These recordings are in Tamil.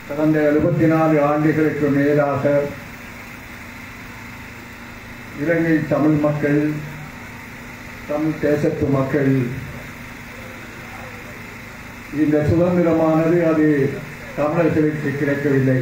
கடந்த எழுபத்தி நாலு ஆண்டுகளுக்கு மேலாக இலங்கை தமிழ் மக்கள் தமிழ் தேசத்து மக்கள் இந்த சுதந்திரமானது அது தமிழர்களுக்கு கிடைக்கவில்லை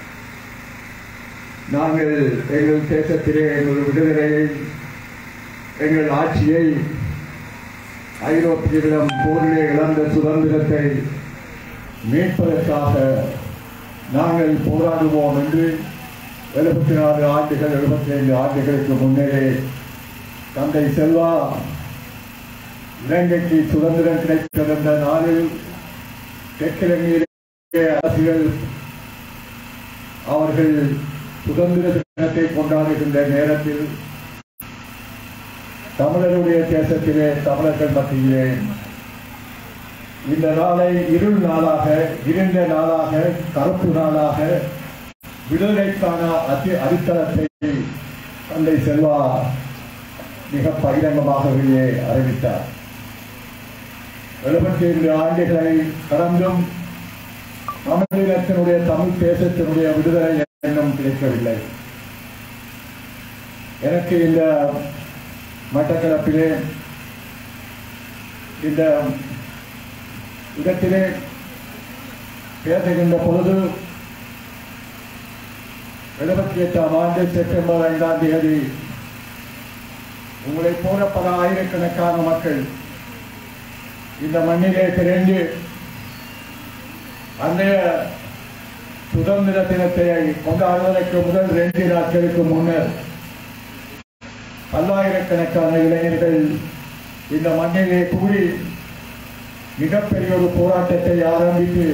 நாங்கள் எங்கள் தேசத்திலே எங்கள் விடுதலையை எங்கள் ஆட்சியை ஐரோப்பியர்களிடம் போரிலே இழந்த சுதந்திரத்தை மீட்பதற்காக நாங்கள் போராடுவோம் என்று எழுபத்தி நாலு ஆண்டுகள் எழுபத்தி ஐந்து ஆண்டுகளுக்கு முன்னரே தந்தை செல்வா இலங்கைக்கு சுதந்திரம் கிடைத்திருந்த நாளில் தெற்கிழமையிலே அரசியல் அவர்கள் சுதந்திர தினத்தை கொண்டாடுகின்ற நேரத்தில் தமிழருடைய தேசத்திலே தமிழர்கள் மத்தியிலே இந்த நாளை இருள் நாளாக இருண்ட நாளாக கருப்பு நாளாக விடுதலைக்கான அதி அடித்தளத்தை தந்தை செல்வா மிக பகிரங்கமாகவே அறிவித்தார் எழுபத்தி ஐந்து ஆண்டுகளை கடந்தும் தமிழினத்தினுடைய தமிழ் தேசத்தினுடைய விடுதலை எண்ணம் கிடைக்கவில்லை எனக்கு இந்த மட்டக்களப்பிலே இந்த இடத்திலே பேசுகின்ற பொழுது எழுபத்தி எட்டாம் ஆண்டு செப்டம்பர் ஐந்தாம் தேதி உங்களை போல பல ஆயிரக்கணக்கான மக்கள் இந்த மண்ணிலே திரண்டு அன்றைய சுதந்திர தினத்தை கொண்டாடுவதற்கு முதல் ரெண்டு நாட்களுக்கு முன்னர் பல்லாயிரக்கணக்கான இளைஞர்கள் இந்த மண்ணிலே கூடி மிகப்பெரிய ஒரு போராட்டத்தை ஆரம்பித்து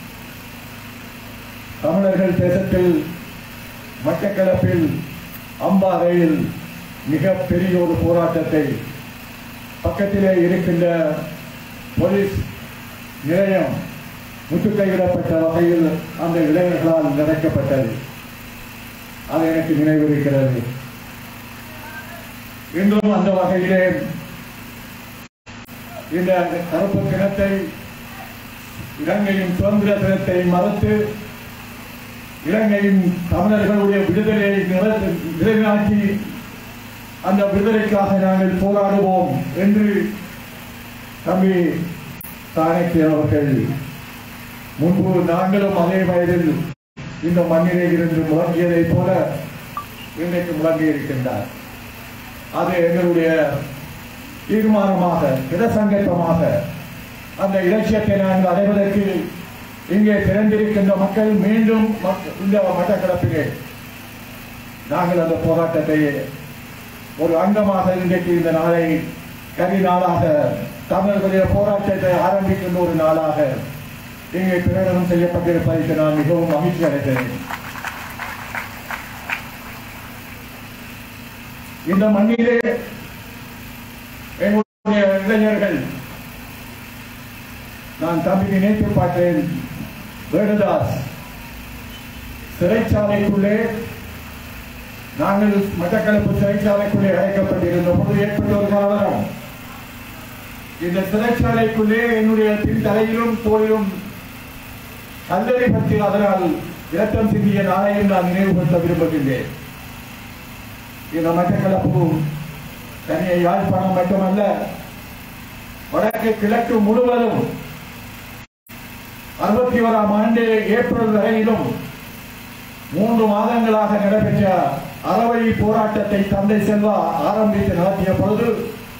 தமிழர்கள் தேசத்தில் மட்டக்களப்பில் அம்பாறையில் மிகப்பெரிய ஒரு போராட்டத்தை பக்கத்திலே இருக்கின்ற போலீஸ் நிலையம் முற்றுகையிடப்பட்ட வகையில் அந்த இளைஞர்களால் நடக்கப்பட்டது அது எனக்கு நினைவிருக்கிறது இன்றும் அந்த வகையிலே இந்த கருப்பு தினத்தை இலங்கையின் சுதந்திர தினத்தை மறுத்து இலங்கையின் தமிழர்களுடைய விடுதலையை நில- நிலைநாட்டி அந்த விடுதலைக்காக நாங்கள் போராடுவோம் என்று தம்பி சாணக்கியன் அவர்கள் முன்பு நாங்களும் அதே வயதில் இந்த மண்ணிலே இருந்து முழங்கியதைப் போல இன்றைக்கு முழங்கி இருக்கின்றார் அது எங்களுடைய தீர்மானமாக இடசங்கல்பமாக அந்த இலட்சியத்தை நாங்கள் அடைவதற்கு இங்கே திரண்டிருக்கின்ற மக்கள் மீண்டும் மக்- இந்த மட்டக்களப்பிலே நாங்கள் அந்த போராட்டத்தை ஒரு அங்கமாக இன்றைக்கு இந்த நாளை கரி நாளாக தமிழர்களுடைய போராட்டத்தை ஆரம்பிக்கின்ற ஒரு நாளாக இங்கே பிரகடனம் செய்யப்பட்டிருப்பதற்கு நான் மிகவும் மகிழ்ச்சி அடைகிறேன் இந்த மண்ணிலே எங்களுடைய இளைஞர்கள் நான் தம்பி நினைத்து பார்த்தேன் வேணுதாஸ் சிறைச்சாலைக்குள்ளே நாங்கள் மட்டக்களப்பு சிறைச்சாலைக்குள்ளே அடைக்கப்பட்டிருந்த போது ஏற்பட்ட ஒரு கலவரம் இந்த சிறைச்சாலைக்குள்ளே என்னுடைய பின் தலையிலும் தோளிலும் கல்லறை பற்றி அதனால் இரத்தம் சிந்திய நாளையும் நான் நினைவுபடுத்த விரும்புகின்றேன் இந்த மட்டக்களப்பு தனிய யாழ்ப்பாணம் மட்டுமல்ல வடக்கு கிழக்கு முழுவதும் அறுபத்தி ஓராம் ஆண்டு ஏப்ரல் வரையிலும் மூன்று மாதங்களாக நடைபெற்ற அறவழி போராட்டத்தை தந்தை செல்வா ஆரம்பித்து நடத்திய பொழுது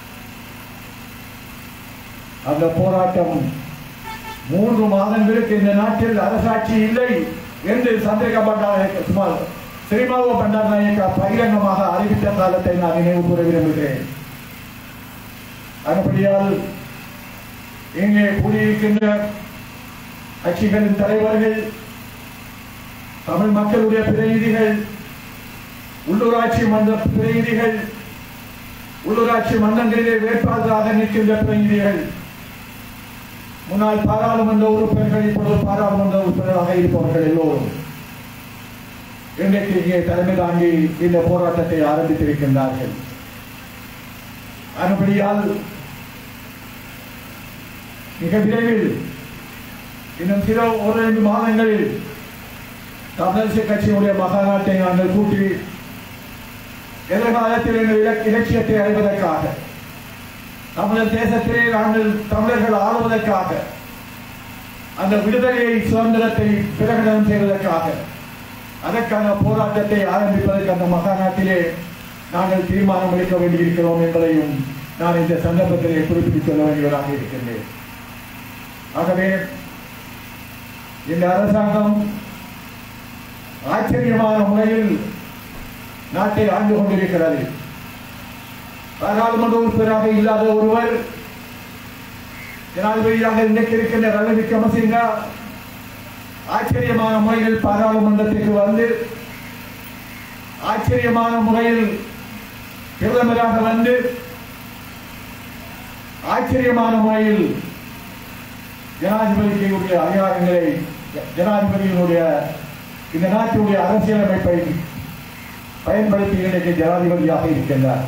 அந்த போராட்டம் மூன்று மாதங்களுக்கு இந்த நாட்டில் அரசாட்சி இல்லை என்று சந்திரிகா பண்டார சுமார் ஸ்ரீமாவோ பண்டார் நாயக்கா பகிரங்கமாக அறிவித்த காலத்தை நான் நினைவு கூற விரும்புகிறேன் அதுபடியால் இங்கே கூடியிருக்கின்ற கட்சிகளின் தலைவர்கள் தமிழ் மக்களுடைய பிரதிநிதிகள் உள்ளூராட்சி மன்ற பிரதிநிதிகள் உள்ளூராட்சி மன்றங்களிலே வேட்பாளராக நிற்கின்ற பிரதிநிதிகள் முன்னாள் பாராளுமன்ற உறுப்பினர்கள் இப்பொழுது பாராளுமன்ற உறுப்பினராக இருப்பவர்கள் எல்லோரும் இன்றைக்கு இங்கே தலைமை தாங்கி இந்த போராட்டத்தை ஆரம்பித்திருக்கின்றார்கள் அதுபடியால் மிக விரைவில் இன்னும் சில ஒரு ரெண்டு மாதங்களில் தமிழரசு கட்சியினுடைய மகாநாட்டை நாங்கள் கூட்டி எதிர்காலத்தில் எங்கள் இலக்- இலட்சியத்தை அடைவதற்காக தமிழர் தேசத்திலே நாங்கள் தமிழர்கள் ஆளுவதற்காக அந்த விடுதலையை சுதந்திரத்தை பிரகடனம் செய்வதற்காக அதற்கான போராட்டத்தை ஆரம்பிப்பதற்கு அந்த மகாநாட்டிலே நாங்கள் தீர்மானம் எடுக்க வேண்டியிருக்கிறோம் என்பதையும் நான் இந்த சந்தர்ப்பத்திலே குறிப்பிட்டு சொல்ல வேண்டியவராக இருக்கின்றேன் ஆகவே இந்த அரசாங்கம் ஆச்சரியமான முறையில் நாட்டை ஆண்டு கொண்டிருக்கிறது பாராளுமன்ற உறுப்பினராக இல்லாத ஒருவர் ஜனாதிபதியாக இன்றைக்கு இருக்கின்ற ரணில் விக்ரமசிங்கா ஆச்சரியமான முறையில் பாராளுமன்றத்திற்கு வந்து ஆச்சரியமான முறையில் பிரதமராக வந்து ஆச்சரியமான முறையில் ஜனாதிபதியுடைய அதிகாரங்களை ஜனாதிபதியினுடைய இந்த நாட்டினுடைய அரசியலமைப்பை பயன்படுத்தி இன்றைக்கு ஜனாதிபதியாக இருக்கின்றார்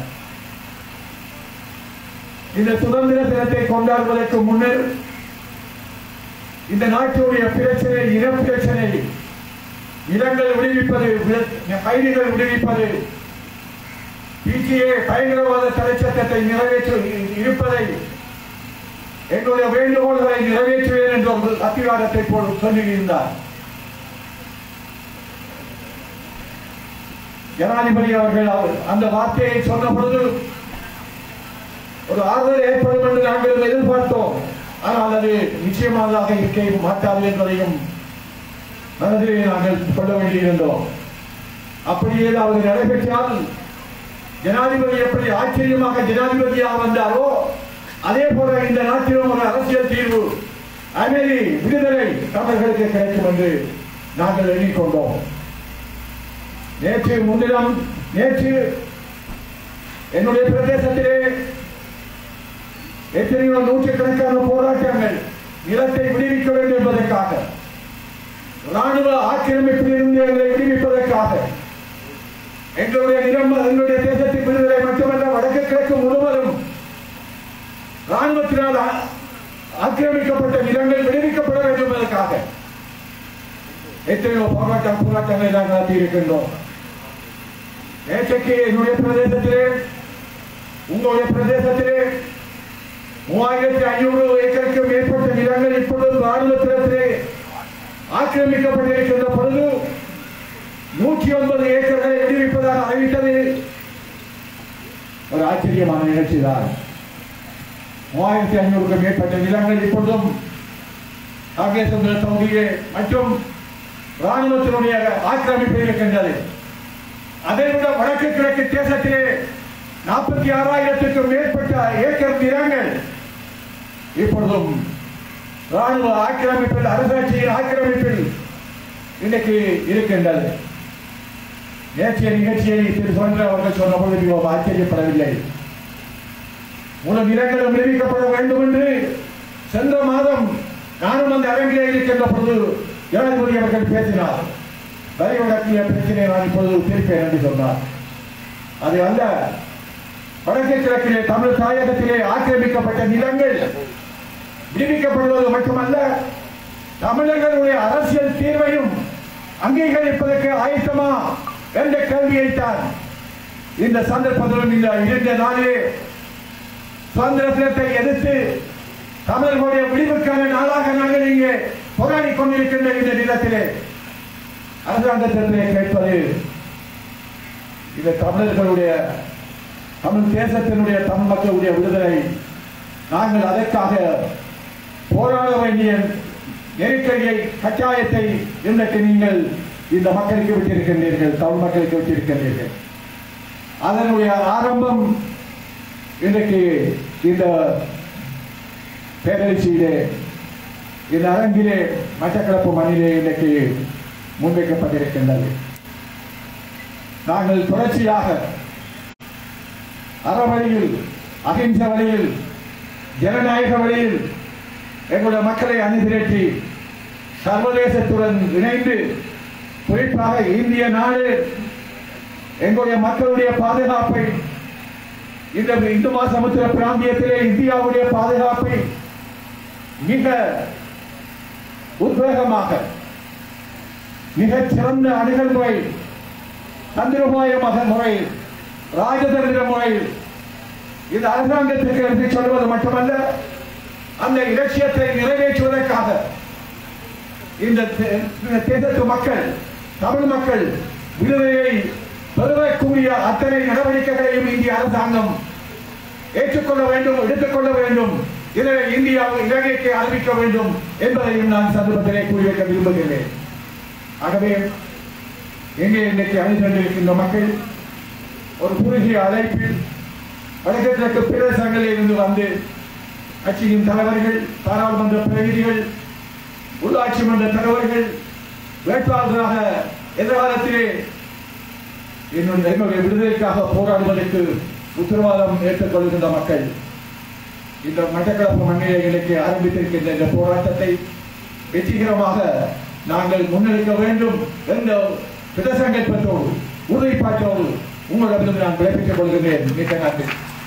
இந்த சுதந்திர தினத்தை கொண்டாடுவதற்கு முன்னர் இந்த நாட்டினுடைய பிரச்சனை இன பிரச்சனை நிலங்கள் விடுவிப்பது வி- கைதிகள் விடுவிப்பது பிஜிஏ பயங்கரவாத தடை சட்டத்தை நிறைவேற்ற இருப்பதை எங்களுடைய வேண்டுகோள்களை நிறைவேற்றுவேன் என்ற ஒரு அத்திகாரத்தை போல் சொல்லியிருந்தார் ஜனாதிபதி அவர்கள் அவர் அந்த வார்த்தையை சொன்ன பொழுது ஒரு ஆறுதல் ஏற்படும் என்று நாங்கள் எதிர்பார்த்தோம் ஆனால் அது நிச்சயமானதாக இருக்க மாட்டாது என்பதையும் மனதிலே நாங்கள் சொல்ல வேண்டியிருந்தோம் அப்படி ஏதாவது நடைபெற்றால் ஜனாதிபதி எப்படி ஆச்சரியமாக ஜனாதிபதியாக வந்தாரோ அதே போல இந்த நாட்டிலும் ஒரு அரசியல் தீர்வு அமைதி விடுதலை தமிழர்களுக்கு கிடைக்கும் என்று நாங்கள் எண்ணிக்கொண்டோம் நேற்று முன்தினம் நேற்று என்னுடைய பிரதேசத்திலே எத்தனையோ நூற்றுக்கணக்கான போராட்டங்கள் நிலத்தை விடுவிக்க வேண்டும் என்பதற்காக ராணுவ ஆக்கிரமிப்பில் இருந்து எங்களை விடுவிப்பதற்காக எங்களுடைய நிலம் எங்களுடைய தேசத்தின் விடுதலை மட்டுமல்ல வடக்கு கிழக்கு முழுவதும் ராணுவத்தினால் ஆ- ஆக்கிரமிக்கப்பட்ட நிலங்கள் விடுவிக்கப்பட வேண்டும் என்பதற்காக எத்தனையோ போராட்டம் போராட்டங்களை நாங்கள் நடத்தி இருக்கின்றோம் நேற்றைக்கு என்னுடைய பிரதேசத்திலே உங்களுடைய பிரதேசத்திலே மூவாயிரத்தி ஐநூறு ஏக்கருக்கு மேற்பட்ட நிலங்கள் இப்பொழுது ராணுவத்திலே ஆக்கிரமிக்கப்பட்டிருக்கின்ற பொழுது நூற்றி ஒன்பது ஏக்கர்களை விடுவிப்பதாக அறிவித்தது ஒரு ஆச்சரியமான நிகழ்ச்சி தான் மூவாயிரத்தி ஐநூறுக்கும் மேற்பட்ட நிலங்கள் இப்பொழுதும் நாகேந்திர தொகுதியே மற்றும் ராணுவத்தினுடைய ஆக்கிரமிப்பில் இருக்கின்றது அதை விட வடக்கு கிழக்கு தேசத்திலே நாற்பத்தி ஆறாயிரத்துக்கும் மேற்பட்ட ஏக்கர் நிலங்கள் இப்பொழுதும் ராணுவ ஆக்கிரமிப்பில் அரசாட்சியின் ஆக்கிரமிப்பில் இன்றைக்கு இருக்கின்றது நேற்றைய நிகழ்ச்சியை திரு சுரேந்திரன் அவர்கள் சொன்ன பொழுது மிகவும் ஆச்சரியப்படவில்லை முழு நிலங்களும் விடுவிக்கப்பட வேண்டும் என்று சென்ற மாதம் நானும் அந்த அரங்கிலே இருக்கின்ற பொழுது ஜனாதிபதி அவர்கள் பேசினார் வரி வழக்கிய பிரச்சனை நான் இப்பொழுது தீர்ப்பேன் என்று சொன்னார் அது அல்ல வடக்கு கிழக்கிலே தமிழ் தாயகத்திலே ஆக்கிரமிக்கப்பட்ட நிலங்கள் விடுவிக்கப்படுவது மட்டுமல்ல தமிழர்களுடைய அரசியல் தீர்வையும் அங்கீகரிப்பதற்கு ஆயத்தமா என்ற கேள்வியைத்தான் இந்த சந்தர்ப்பத்திலும் இந்த இருந்த நாளிலே சுதந்திர தினத்தை எதிர்த்து தமிழர்களுடைய விடிவுக்கான நாளாக நாங்கள் இங்கே போராடி கொண்டிருக்கின்ற இந்த நிலத்திலே அரசாங்கத்திலே கேட்பது இந்த தமிழர்களுடைய தமிழ் தேசத்தினுடைய தமிழ் மக்களுடைய விடுதலை நாங்கள் அதற்காக போராட வேண்டிய நெருக்கடியை கட்டாயத்தை இன்றைக்கு நீங்கள் இந்த மக்களுக்கு விட்டிருக்கின்றீர்கள் தமிழ் மக்களுக்கு விட்டிருக்கின்றீர்கள் அதனுடைய ஆரம்பம் இன்றைக்கு இந்த பேரரசியிலே இந்த அரங்கிலே மட்டக்களப்பு மண்ணிலே இன்றைக்கு முன்வைக்கப்பட்டிருக்கின்றது நாங்கள் தொடர்ச்சியாக அறவழியில் அகிம்சை வழியில் ஜனநாயக வழியில் எங்களுடைய மக்களை அணிதிரட்டி சர்வதேசத்துடன் இணைந்து குறிப்பாக இந்திய நாடு எங்களுடைய மக்களுடைய பாதுகாப்பை இந்த இந்து மகாசமுத்திர பிராந்தியத்திலே இந்தியாவுடைய பாதுகாப்பை மிக உத்வேகமாக மிகச் சிறந்த அணுகல் முறை தந்திரமாய மகன் முறை ராஜதந்திர முறை இந்த அரசாங்கத்திற்கு என்று சொல்வது மட்டுமல்ல அந்த இலட்சியத்தை நிறைவேற்றுவதற்காக இந்த தே- இந்த தேசத்து மக்கள் தமிழ் மக்கள் விடுதலையை பெறுவதற்குரிய அத்தனை நடவடிக்கைகளையும் இந்திய அரசாங்கம் ஏற்றுக்கொள்ள வேண்டும் எடுத்துக்கொள்ள வேண்டும் இதை இந்தியா இலங்கைக்கு அறிவிக்க வேண்டும் என்பதையும் நான் சந்தர்ப்பத்திலே கூறியிருக்க விரும்புகிறேன் ஆகவே எங்கே இன்றைக்கு அணிதிரண்டிருக்கின்ற மக்கள் ஒரு குறுகிய அழைப்பில் வடகிழக்கு பிரதேசங்களில் இருந்து வந்து கட்சியின் தலைவர்கள் பாராளுமன்ற பிரதிநிதிகள் உள்ளாட்சி மன்ற தலைவர்கள் வேட்பாளர்களாக எதிர்காலத்திலே என்னுடைய எங்களுடைய விடுதலைக்காக போராடுவதற்கு உத்தரவாதம் ஏற்றுக்கொள்கின்ற மக்கள் இந்த மட்டக்களப்பு மண்ணிலே இன்றைக்கு ஆரம்பித்திருக்கின்ற இந்த போராட்டத்தை வெற்றிகரமாக நாங்கள் முன்னெடுக்க வேண்டும் என்ற பிரதசங்கல்பத்தோடு உறுதிப்பாட்டோடு உங்களிடமிருந்து நான் விளைவித்துக் கொள்கிறேன் மிக்க நன்றி